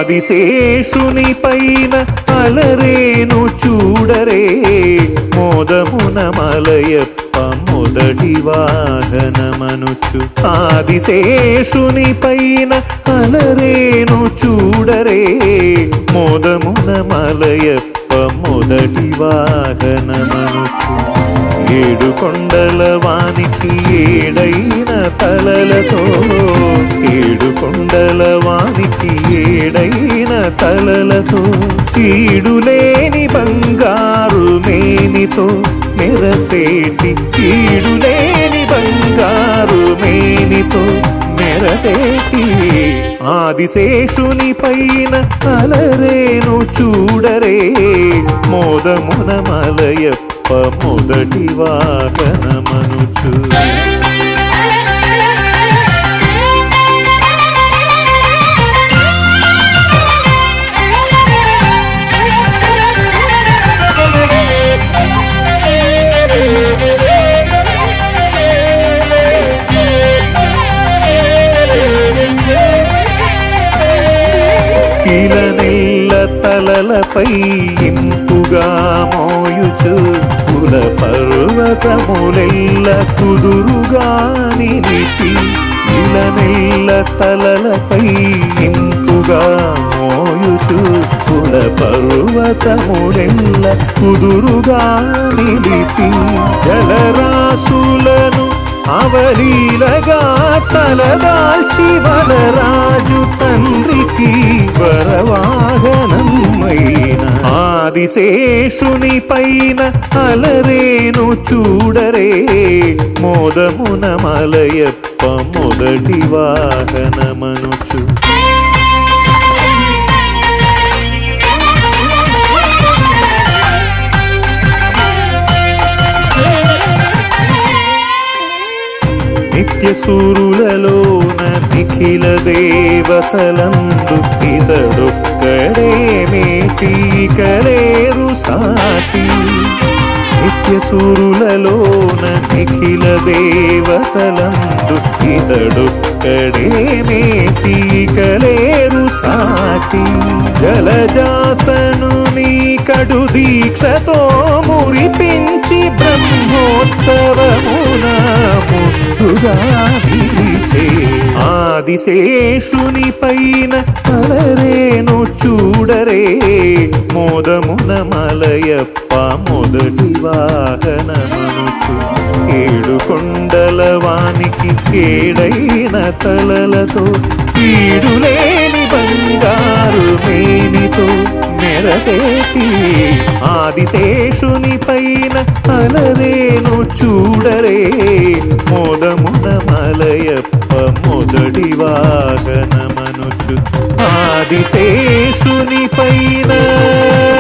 ఆదిశేషుని పైన అలరేను చూడరే మోదమున మలయప్ప మొదటి వాహనమనుచు ఆదిశేషుని పైన అలరేను చూడరే మోదమున మలయప్ప మొదటి వాహనమనుచు ఏడు కొండల వానికి ఏడైన తలలతో ఏడు కొండల వానికి ఏడైన తలలతో ఈడులేని బంగారు మేనితో మెరసేటి ఈడులేని బంగారు మేనితో మెరసేటి ఆదిశేషుని పైన అలరేను చూడరే మోదమున మలయప్ప మొదటి వాహనమనుచు ఇలనెల్ల తలలపై ఇంపుగా మోయుచు కుల పర్వతములెల్ల కుదురుగా నిలిపి ఇలనెల్ల తలలపై ఇంపుగా మోయుచు కుల పర్వతములెల్ల కుదురుగా నిలిపి జలరాశులను అవలీలగా తలదాల్చి వలరాజు తండ్రికి వరవాహనమైన ఆదిశేషుని పైన అలరేను చూడరే మోదమున మలయప్ప మొదటి వాహనమనుచు నిత్య సూరులలోన నిఖిల దేవతలందు ఇతడొక్కడే మేటి కలేరు సాటి నిత్య సూరులలోన నిఖిల దేవతలందు ఇతడొక్కడే మేటి కలేరు సాటి జలజాసను నీ కడు దీక్షతో మురిపించి బ్రహ్మోత్సవమున ముందుగా నిలిచే ఆదిశేషుని పైన అలరేను చూడరే మోదమున మలయప్ప మొదటి వాహనమనుచు ఏడు కొండల వానికి ఏడైన తలలతో ఈడులేని బంగారు మేనితో మెరసేటి ఆదిశేషుని పైన అలరేను చూడరే మోదమున మలయప్ప మొదటి వాహనమనుచు ఆదిశేషుని పైన